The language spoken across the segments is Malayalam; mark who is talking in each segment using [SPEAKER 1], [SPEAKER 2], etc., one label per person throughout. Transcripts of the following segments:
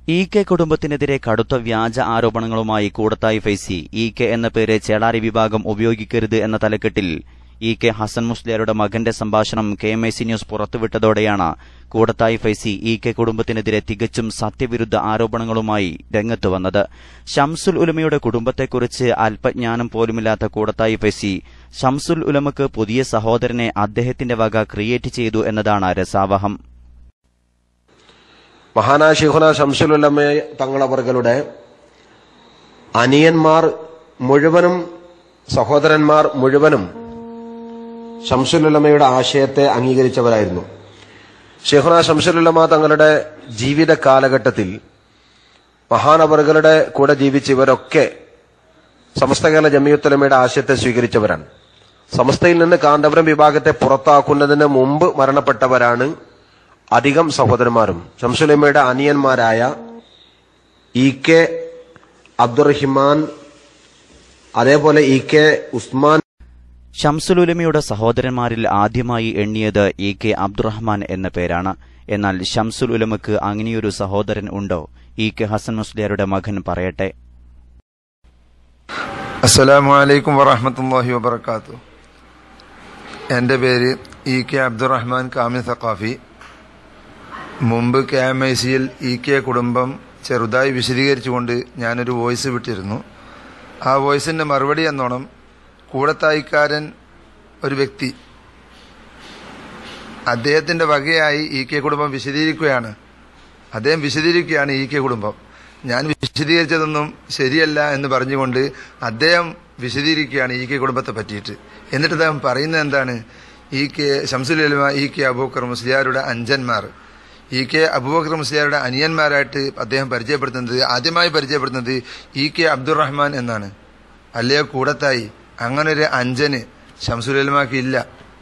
[SPEAKER 1] ഇ കെ കുടുംബത്തിനെതിരെ കടുത്ത വ്യാജ ആരോപണങ്ങളുമായി കൂടത്തായി ഫൈസി ഇ കെ എന്ന പേര് ചേളാരി വിഭാഗം ഉപയോഗിക്കരുത് എന്ന തലക്കെട്ടിൽ ഇ കെ ഹസൻ മുസ്ലിയാരുടെ മകന്റെ സംഭാഷണം K M I C news പുറത്തുവിട്ടതോടെയാണ് കൂടത്തായി ഫൈസി ഇ കെ കുടുംബത്തിനെതിരെ തികച്ചും സത്യവിരുദ്ധ ആരോപണങ്ങളുമായി രംഗത്ത് വന്നത് ഷംസുൽ ഉലമയുടെ കുടുംബത്തെക്കുറിച്ച് അല്പജ്ഞാനം പോലുമില്ലാത്ത കൂടത്തായി ഫൈസി ഷംസുൽ ഉലമക്ക് പുതിയ സഹോദരനെ അദ്ദേഹത്തിന്റെ വക ക്രിയേറ്റ് ചെയ്തു എന്നതാണ് രസാവഹം
[SPEAKER 2] മഹാനായ ഷിഹുന ഷംസുലുല്ലമ്മ തങ്ങളവர்களுടെ അനിയന്മാർ മുഴുവനും സഹോദരന്മാർ മുഴുവനും ഷംസുലുല്ലമ്മയുടെ ആശയത്തെ അംഗീകരിച്ചവരായിരുന്നു ഷെഹുന ഷംസുലുല്ലമ്മ തങ്ങളുടെ ജീവിത കാലഘട്ടത്തിൽ മഹാനവറുകളുടെ കൂടെ ജീവിച്ച ഇവരൊക്കെ സമസ്ത കേരള ജമിയുത്തലമയുടെ ആശയത്തെ സ്വീകരിച്ചവരാണ് സമസ്തയിൽ നിന്ന് കാന്തപുരം വിഭാഗത്തെ പുറത്താക്കുന്നതിന് മുമ്പ് മരണപ്പെട്ടവരാണ് അധികം സഹോദരന്മാരും ഷംസുലമ്മയുടെ അനിയന്മാരായ ഇ കെ അബ്ദുറഹിമാൻ അതേപോലെ ഇ കെ ഉസ്മാൻ
[SPEAKER 1] ഷംസുലുലമയുടെ സഹോദരന്മാരിൽ ആദ്യമായി എണ്ണിയത് ഇ കെ അബ്ദുറഹ്മാൻ എന്ന പേരാണ് എന്നാൽ ഷംസുൽ ഉലമക്ക് അങ്ങനെയൊരു സഹോദരൻ ഉണ്ടോ ഇ കെ ഹസൻ മുസ്ലിയാരുടെ മകൻ പറയട്ടെ
[SPEAKER 3] അസ്സലാമു അലൈക്കും വറഹമത്തല്ലാഹി വബർക്കാത്തു എൻ്റെ പേര് ഇ കെ അബ്ദുറഹ്മാൻ കാമിൽ സഖാഫി മുമ്പ് കെ എം ഐ സിയിൽ ഇ കെ കുടുംബം ചെറുതായി വിശദീകരിച്ചുകൊണ്ട് ഞാനൊരു വോയിസ് വിട്ടിരുന്നു ആ വോയിസിൻ്റെ മറുപടി എന്നോണം കൂടത്തായിക്കാരൻ ഒരു വ്യക്തി അദ്ദേഹത്തിൻ്റെ വകയായി ഇ കെ കുടുംബം വിശദീകരിക്കുകയാണ് അദ്ദേഹം വിശദീകരിക്കുകയാണ് ഇ കെ കുടുംബം ഞാൻ വിശദീകരിച്ചതൊന്നും ശരിയല്ല എന്ന് പറഞ്ഞുകൊണ്ട് അദ്ദേഹം വിശദീകരിക്കുകയാണ് ഇ കെ കുടുംബത്തെ പറ്റിയിട്ട് എന്നിട്ട് അദ്ദേഹം പറയുന്നത് എന്താണ് E K Shamsul Ulama E K Abubakar മുസ്ലിയാരുടെ അഞ്ചന്മാർ ഇ കെ അബൂബക്കർ മുസ്ലിയാരുടെ അനിയന്മാരായിട്ട് അദ്ദേഹം പരിചയപ്പെടുത്തുന്നത് ആദ്യമായി പരിചയപ്പെടുത്തുന്നത് ഇ കെ അബ്ദുറഹ്മാൻ എന്നാണ് അല്ലയോ കൂടത്തായി അങ്ങനെ ഒരു അഞ്ചന് ഷംസുലമാക്ക് ഇല്ല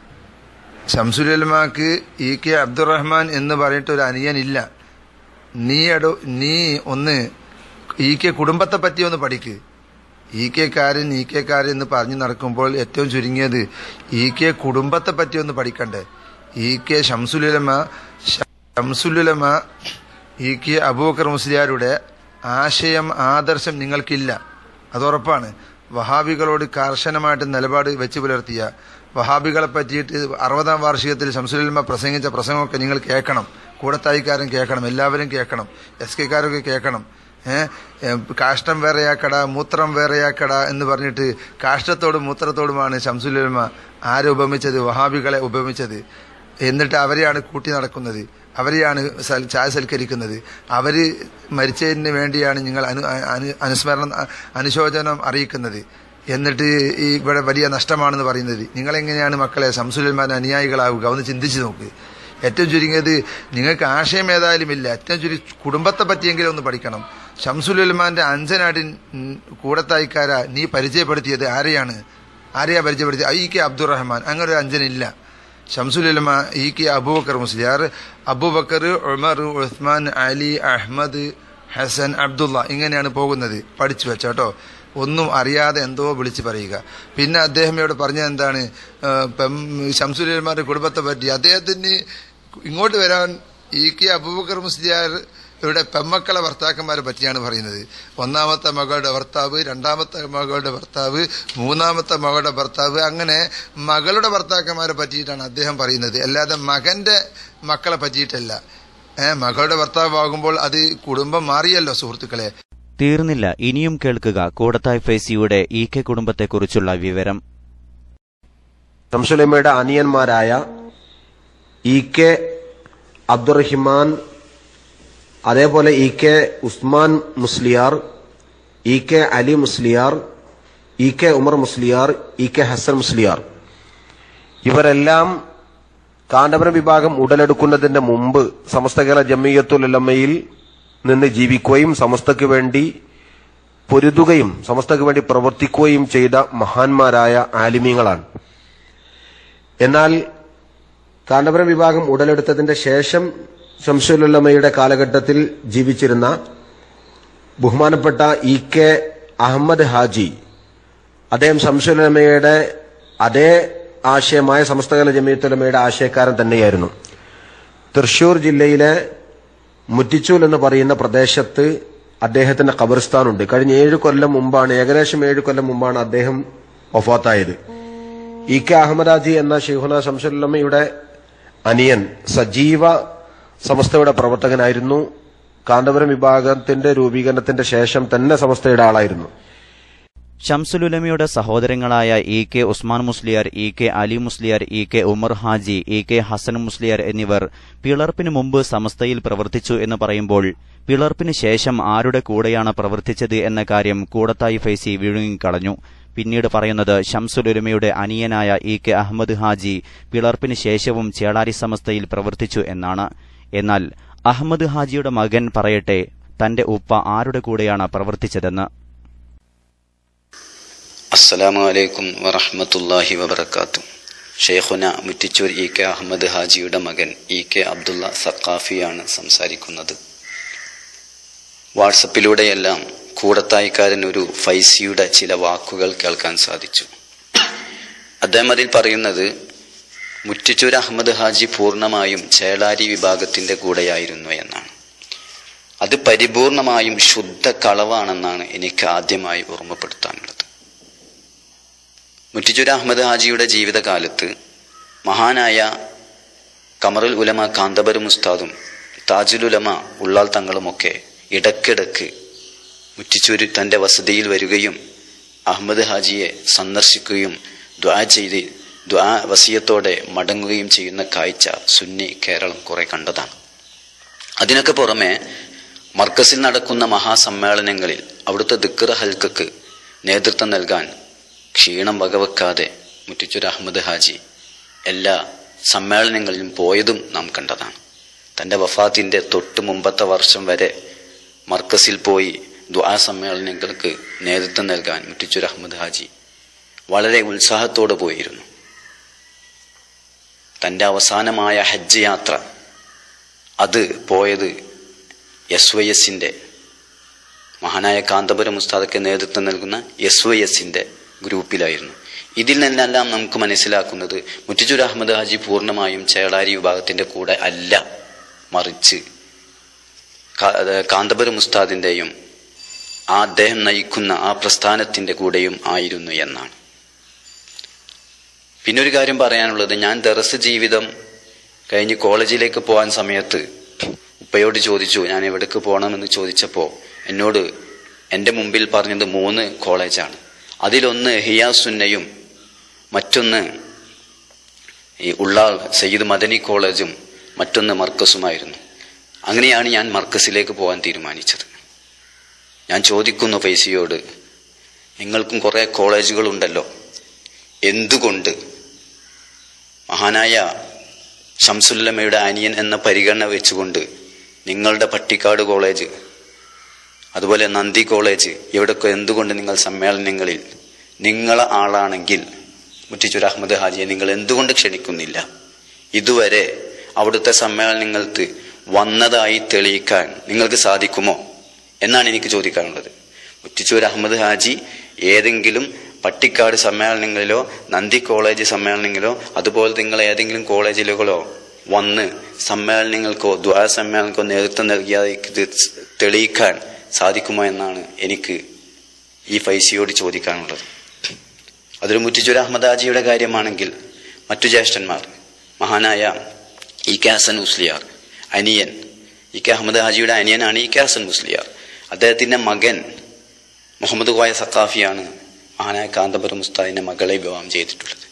[SPEAKER 3] ഷംസുലമാക്ക് ഇ കെ അബ്ദുറഹ്മാൻ എന്ന് പറഞ്ഞിട്ട് ഒരു അനിയനില്ല നീ അടോ നീ ഒന്ന് ഇ കെ കുടുംബത്തെ പറ്റി ഒന്ന് പഠിക്ക് ഇ കെ കാരൻ ഇ കെ കാരൻ എന്ന് പറഞ്ഞു നടക്കുമ്പോൾ ഏറ്റവും ചുരുങ്ങിയത് ഇ കെ കുടുംബത്തെ പറ്റി ഒന്ന് പഠിക്കണ്ടേ E K Shamsul Ulama Shamsul Ulama E K Abubakar മുസ്ലിയാരുടെ ആശയം ആദർശം നിങ്ങൾക്കില്ല അത് ഉറപ്പാണ് വഹാബികളോട് കർശനമായിട്ട് നിലപാട് വെച്ച് പുലർത്തിയ വഹാബികളെ പറ്റിയിട്ട് അറുപതാം വാർഷികത്തിൽ ഷംസുലുലമ പ്രസംഗിച്ച പ്രസംഗമൊക്കെ നിങ്ങൾ കേൾക്കണം കൂടത്തായിക്കാരൻ കേൾക്കണം എല്ലാവരും കേൾക്കണം എസ് കെക്കാരൊക്കെ കേൾക്കണം ഏഹ് കാഷ്ടം വേറെയാക്കട മൂത്രം വേറെയാക്കട എന്ന് പറഞ്ഞിട്ട് കാഷ്ടത്തോടും മൂത്രത്തോടുമാണ് ഷംസുലുലമ ആരെ ഉപമിച്ചത് വഹാബികളെ ഉപമിച്ചത് എന്നിട്ട് അവരെയാണ് കൂട്ടി നടക്കുന്നത് അവരെയാണ് സൽ- ചായ സൽക്കരിക്കുന്നത് അവര് മരിച്ചതിന് വേണ്ടിയാണ് നിങ്ങൾ അനു അനു- അനുസ്മരണം അനുശോചനം അറിയിക്കുന്നത് എന്നിട്ട് ഈ ഇവിടെ വലിയ നഷ്ടമാണെന്ന് പറയുന്നത് നിങ്ങളെങ്ങനെയാണ് മക്കളെ ശംസുലന്മാർ അനുയായികളാവുക ഒന്ന് ചിന്തിച്ചു നോക്ക് ഏറ്റവും ചുരുങ്ങിയത് നിങ്ങൾക്ക് ആശയം ഏതായാലും ഇല്ല ഏറ്റവും ചുരുങ്ങി കുടുംബത്തെ പറ്റിയെങ്കിലും ഒന്ന് പഠിക്കണം ഷംസുലുൽമാന്റെ അഞ്ചനാടിൻ കൂടത്തായിക്കാര നീ പരിചയപ്പെടുത്തിയത് ആരെയാണ് ആരെയാ പരിചയപ്പെടുത്തിയത് ഇ കെ അബ്ദുറഹ്മാൻ അങ്ങനെ ഒരു അഞ്ചനില്ല ഷംസുലുലമ ഇ കെ അബൂബക്കർ മുസ്ലിയാർ അബൂബക്കർ ഉമർ ഉസ്മാൻ അലി അഹമ്മദ് ഹസൻ അബ്ദുള്ള ഇങ്ങനെയാണ് പോകുന്നത് പഠിച്ചു വെച്ചോട്ടോ ഒന്നും അറിയാതെ എന്തോ വിളിച്ചു പറയുക പിന്നെ അദ്ദേഹം ഇവിടെ പറഞ്ഞത് എന്താണ് ഷംസുലന്മാരുടെ കുടുംബത്തെ പറ്റി അദ്ദേഹത്തിന് ഇങ്ങോട്ട് വരാൻ ഇ കെ അബൂബക്കർ മുസ്ലിയാർ ഇവിടെ പെമ്മക്കളെ ഭർത്താക്കന്മാരെ പറ്റിയാണ് പറയുന്നത് ഒന്നാമത്തെ മകളുടെ ഭർത്താവ് രണ്ടാമത്തെ മകളുടെ ഭർത്താവ് മൂന്നാമത്തെ മകളുടെ ഭർത്താവ് അങ്ങനെ മകളുടെ ഭർത്താക്കന്മാരെ പറ്റിയിട്ടാണ് അദ്ദേഹം പറയുന്നത് അല്ലാതെ മകന്റെ മക്കളെ പറ്റിയിട്ടല്ല ഏഹ് മകളുടെ ഭർത്താവാകുമ്പോൾ അത് കുടുംബം മാറിയല്ലോ സുഹൃത്തുക്കളെ
[SPEAKER 1] തീർന്നില്ല ഇനിയും കേൾക്കുക കൂടത്തായ് ഫൈസിയുടെ ഇ കെ കുടുംബത്തെക്കുറിച്ചുള്ള വിവരം
[SPEAKER 2] ഷംസുലമ്മയുടെ അനിയന്മാരായ ഇ കെ അബ്ദുറഹിമാൻ അതേപോലെ E K Usman Musliyar E K Ali Musliyar E K Umar Musliyar E K Hasan Musliyar ഇവരെല്ലാം കാന്തപുരം വിഭാഗം ഉടലെടുക്കുന്നതിന്റെ മുമ്പ് സമസ്ത കേരള ജമിയത്തുലമ്മയിൽ നിന്ന് ജീവിക്കുകയും സമസ്തയ്ക്ക് വേണ്ടി പൊരുതുകയും സമസ്തയ്ക്ക് വേണ്ടി പ്രവർത്തിക്കുകയും ചെയ്ത മഹാന്മാരായ ആലിമീങ്ങളാണ് എന്നാൽ കാന്തപുരം വിഭാഗം ഉടലെടുത്തതിന്റെ ശേഷം ഷംസുലുല്ലമ്മയുടെ കാലഘട്ടത്തിൽ ജീവിച്ചിരുന്ന ബഹുമാനപ്പെട്ട ഇ കെ അഹമ്മദ് ഹാജി അദ്ദേഹം ഷംസുലുല്ലമ്മയുടെ അതേ ആശയമായ സമസ്തകല ജമീയത്തുലമ്മയുടെ ആശയക്കാരൻ തന്നെയായിരുന്നു തൃശൂർ ജില്ലയിലെ മുറ്റിച്ചൂൽ എന്ന് പറയുന്ന പ്രദേശത്ത് അദ്ദേഹത്തിന്റെ ഖബർസ്ഥാനുണ്ട് കഴിഞ്ഞ ഏഴ് കൊല്ലം മുമ്പാണ് ഏകദേശം ഏഴ് കൊല്ലം മുമ്പാണ് അദ്ദേഹം വഫാത്തായത് ഇ കെ അഹമ്മദാജി എന്ന ഷെയ്ഖുന ശംസുല്ലമ്മയുടെ അനിയൻ സജീവ സമസ്തയുടെ പ്രവർത്തകനായിരുന്നു കാന്തപുരം വിഭാഗത്തിന്റെ രൂപീകരണത്തിന്റെ ശേഷം തന്നെ സമസ്തയുടെ ആളായിരുന്നു
[SPEAKER 1] ഷംസുലുലമയുടെ സഹോദരങ്ങളായ E K Usman Musliyar E K Ali Musliyar E K Umar Haji E K Hasan Musliyar എന്നിവർ പിളർപ്പിന് മുമ്പ് സമസ്തയിൽ പ്രവർത്തിച്ചു എന്ന് പറയുമ്പോൾ പിളർപ്പിന് ശേഷം ആരുടെ കൂടെയാണ് പ്രവർത്തിച്ചത് എന്ന കാര്യം കൂടത്തായി ഫൈസി വിഴുങ്ങിക്കളഞ്ഞു പിന്നീട് പറയുന്നത് ഷംസുലുലമയുടെ അനിയനായ ഇ കെ അഹമ്മദ് ഹാജി പിളർപ്പിന് ശേഷവും ചേളാരി സമസ്തയിൽ പ്രവർത്തിച്ചു എന്നാണ് എന്നാൽ അഹമ്മദ് ഹാജിയുടെ മകൻ പറയട്ടെ തന്റെ ഉപ്പ ആരുടെ കൂടെയാണ് പ്രവർത്തിച്ചതെന്ന്
[SPEAKER 4] അസ്സലാമു അലൈക്കും വറഹ്മത്തുള്ളാഹി വബറകാത്തു ഷെയ്ഖുന മുറ്റിച്ചൂർ ഇ കെ അഹമ്മദ് ഹാജിയുടെ മകൻ ഇ കെ അബ്ദുള്ള സഖാഫിയാണ് സംസാരിക്കുന്നത് വാട്സപ്പിലൂടെയെല്ലാം കൂടത്തായിക്കാരൻ ഒരു ഫൈസിയുടെ ചില വാക്കുകൾ കേൾക്കാൻ സാധിച്ചു അദ്ദേഹം അതിൽ പറയുന്നത് മുറ്റിച്ചൂർ അഹമ്മദ് ഹാജി പൂർണ്ണമായും ചേളാരി വിഭാഗത്തിന്റെ കൂടെയായിരുന്നു എന്നാണ് അത് പരിപൂർണമായും ശുദ്ധ കളവാണെന്നാണ് എനിക്ക് ആദ്യമായി ഓർമ്മപ്പെടുത്താനുള്ളത് മുറ്റിച്ചൂർ അഹമ്മദ് ഹാജിയുടെ ജീവിതകാലത്ത് മഹാനായ കമറുൽ ഉലമ കാന്തബരും ഉസ്താദും താജുൽ ഉലമ ഉള്ളാൾ തങ്ങളുമൊക്കെ ഇടക്കിടക്ക് മുറ്റിച്ചൂര് തന്റെ വസതിയിൽ വരികയും അഹമ്മദ് ഹാജിയെ സന്ദർശിക്കുകയും ദ്വാ ചെയ്ത് ദ്വാ വസിയത്തോടെ മടങ്ങുകയും ചെയ്യുന്ന കാഴ്ച സുന്നി കേരളം കുറെ കണ്ടതാണ് അതിനൊക്കെ പുറമെ മർക്കസിൽ നടക്കുന്ന മഹാസമ്മേളനങ്ങളിൽ അവിടുത്തെ ദിക്കർ ഹൽക്കക്ക് നേതൃത്വം നൽകാൻ ക്ഷീണം വകവെക്കാതെ മുറ്റിച്ചൂർ അഹമ്മദ് ഹാജി എല്ലാ സമ്മേളനങ്ങളിലും പോയതും നാം കണ്ടതാണ് തന്റെ വഫാത്തിന്റെ തൊട്ട് മുമ്പത്തെ വർഷം വരെ മർക്കസിൽ പോയി ദ്വാ സമ്മേളനങ്ങൾക്ക് നേതൃത്വം നൽകാൻ മുറ്റിച്ചൂർ അഹമ്മദ് ഹാജി വളരെ ഉത്സാഹത്തോടെ പോയിരുന്നു തന്റെ അവസാനമായ ഹജ്ജ് യാത്ര അത് പോയത് എസ് വൈ എസിന്റെ മഹാനായ കാന്തപുരം ഉസ്താദക്ക് നേതൃത്വം നൽകുന്ന എസ് വൈ എസിന്റെ ഗ്രൂപ്പിലായിരുന്നു ഇതിൽ നിന്നെല്ലാം നമുക്ക് മനസ്സിലാക്കുന്നത് മുറ്റിച്ചൂർ അഹമ്മദ് ഹാജി പൂർണ്ണമായും ചേളാരി വിഭാഗത്തിന്റെ കൂടെ അല്ല മറിച്ച് കാ- അത് കാന്തപുരം ഉസ്താദിന്റെയും ആ അദ്ദേഹം നയിക്കുന്ന ആ പ്രസ്ഥാനത്തിന്റെ കൂടെയും ആയിരുന്നു എന്നാണ് പിന്നെ ഒരു കാര്യം പറയാനുള്ളത് ഞാൻ ദറസ് ജീവിതം കഴിഞ്ഞ് കോളേജിലേക്ക് പോകാൻ സമയത്ത് ഉപ്പയോട് ചോദിച്ചു ഞാൻ എവിടേക്ക് പോകണമെന്ന് ചോദിച്ചപ്പോൾ എന്നോട് എൻ്റെ മുമ്പിൽ പറഞ്ഞത് മൂന്ന് കോളേജാണ് അതിലൊന്ന് ഹിയാസുന്നയും മറ്റൊന്ന് ഈ ഉള്ളാൾ സയ്യിദ് മദനി കോളേജും മറ്റൊന്ന് മർക്കസുമായിരുന്നു അങ്ങനെയാണ് ഞാൻ മർക്കസിലേക്ക് പോകാൻ തീരുമാനിച്ചത് ഞാൻ ചോദിക്കുന്നു പൈസയോട് നിങ്ങൾക്കും കുറേ കോളേജുകളുണ്ടല്ലോ എന്തുകൊണ്ട് മഹാനായ ഷംസുല്ലമ്മയുടെ അനിയൻ എന്ന പരിഗണന വെച്ചുകൊണ്ട് നിങ്ങളുടെ പട്ടിക്കാട് കോളേജ് അതുപോലെ നന്ദി കോളേജ് ഇവിടൊക്കെ എന്തുകൊണ്ട് നിങ്ങൾ സമ്മേളനങ്ങളിൽ നിങ്ങളെ ആളാണെങ്കിൽ മുറ്റിച്ചൂർ അഹമ്മദ് ഹാജിയെ നിങ്ങൾ എന്തുകൊണ്ട് ക്ഷണിക്കുന്നില്ല ഇതുവരെ അവിടുത്തെ സമ്മേളനങ്ങൾക്ക് വന്നതായി തെളിയിക്കാൻ നിങ്ങൾക്ക് സാധിക്കുമോ എന്നാണ് എനിക്ക് ചോദിക്കാനുള്ളത് മുറ്റിച്ചൂർ അഹമ്മദ് ഹാജി ഏതെങ്കിലും പട്ടിക്കാട് സമ്മേളനങ്ങളിലോ നന്ദി കോളേജ് സമ്മേളനങ്ങളിലോ അതുപോലെ നിങ്ങൾ ഏതെങ്കിലും കോളേജിലുകളോ വന്ന് സമ്മേളനങ്ങൾക്കോ ദ്വാ സമ്മേളനങ്ങൾക്കോ നേതൃത്വം നൽകിയാൽ ഇത് തെളിയിക്കാൻ സാധിക്കുമോ എന്നാണ് എനിക്ക് ഈ ഫൈസിയോട് ചോദിക്കാനുള്ളത് അതൊരു മുറ്റിച്ചൂർ അഹമ്മദ് ഹാജിയുടെ കാര്യമാണെങ്കിൽ മറ്റു ജ്യേഷ്ഠന്മാർ മഹാനായ ഇ കെ ഹസൻ മുസ്ലിയാർ അനിയൻ ഇ കെ അഹമ്മദ് ഹാജിയുടെ അനിയനാണ് ഇ കെ ഹസൻ മുസ്ലിയാർ അദ്ദേഹത്തിന്റെ മകൻ മുഹമ്മദ് കോയ സക്കാഫിയാണ് മഹാനായ കാന്തപുരം മുസ്താദിന്റെ മകളെ വിവാഹം ചെയ്തിട്ടുള്ളത്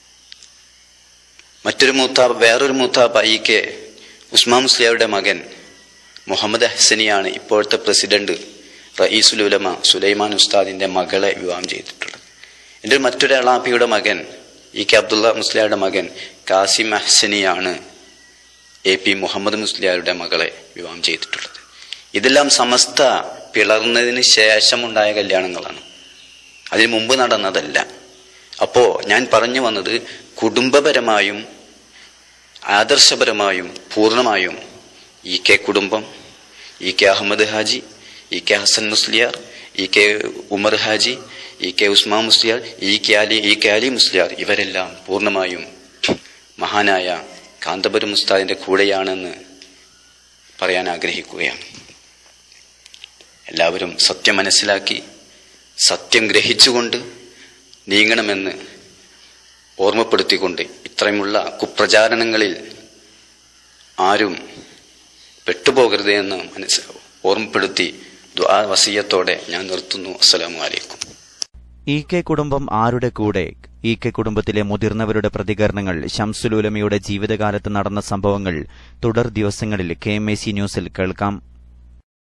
[SPEAKER 4] മറ്റൊരു മൂത്താബ് വേറൊരു മൂത്താബ് ഇ കെ ഉസ്മാൻ മുസ്ലിയാരുടെ മകൻ മുഹമ്മദ് ഹസനിയാണ് ഇപ്പോഴത്തെ പ്രസിഡന്റ് റയീസുൽ ഉലമ സുലൈമാൻ ഉസ്താദിന്റെ മകളെ വിവാഹം ചെയ്തിട്ടുള്ളത് എൻ്റെ മറ്റൊരു അളാപ്പിയുടെ മകൻ ഇ കെ അബ്ദുള്ള മുസ്ലിയാരുടെ മകൻ കാസിം അഹ്സനിയാണ് എ പി മുഹമ്മദ് മുസ്ലിയാരുടെ മകളെ വിവാഹം ചെയ്തിട്ടുള്ളത് ഇതെല്ലാം സമസ്ത പിളർന്നതിന് ശേഷമുണ്ടായ കല്യാണങ്ങളാണ് അതിനു മുമ്പ് നടന്നതല്ല അപ്പോ ഞാൻ പറഞ്ഞു വന്നത് കുടുംബപരമായും ആദർശപരമായും പൂർണ്ണമായും ഇ കെ കുടുംബം E K Ahmed Haji E K Hasan Musliyar E K Umar Haji E K Usman Musliyar E K Ali E K Ali Musliyar ഇവരെല്ലാം പൂർണ്ണമായും മഹാനായ കാന്തപുരം മുസ്താദിന്റെ കൂടെയാണെന്ന് പറയാൻ ആഗ്രഹിക്കുകയാണ് എല്ലാവരും സത്യം മനസ്സിലാക്കി സത്യം ഗ്രഹിച്ചുകൊണ്ട് നീങ്ങണമെന്ന് ഓർമ്മപ്പെടുത്തിക്കൊണ്ട് ഇത്രയുമുള്ള കുപ്രചാരണങ്ങളിൽ ആരും പെട്ടുപോകരുത് എന്ന് മനസ്സ് ഓർമ്മപ്പെടുത്തി ദ്വാ വസീയത്തോടെ ഞാൻ നിർത്തുന്നു അസ്സലാമു അലൈക്കും
[SPEAKER 1] ഇ കെ കുടുംബം ആരുടെ കൂടെ ഇ കെ കുടുംബത്തിലെ മുതിർന്നവരുടെ പ്രതികരണങ്ങൾ ഷംസുലുലമയുടെ ജീവിതകാലത്ത് നടന്ന സംഭവങ്ങൾ തുടർ ദിവസങ്ങളിൽ കെ എം എ സി ന്യൂസിൽ കേൾക്കാം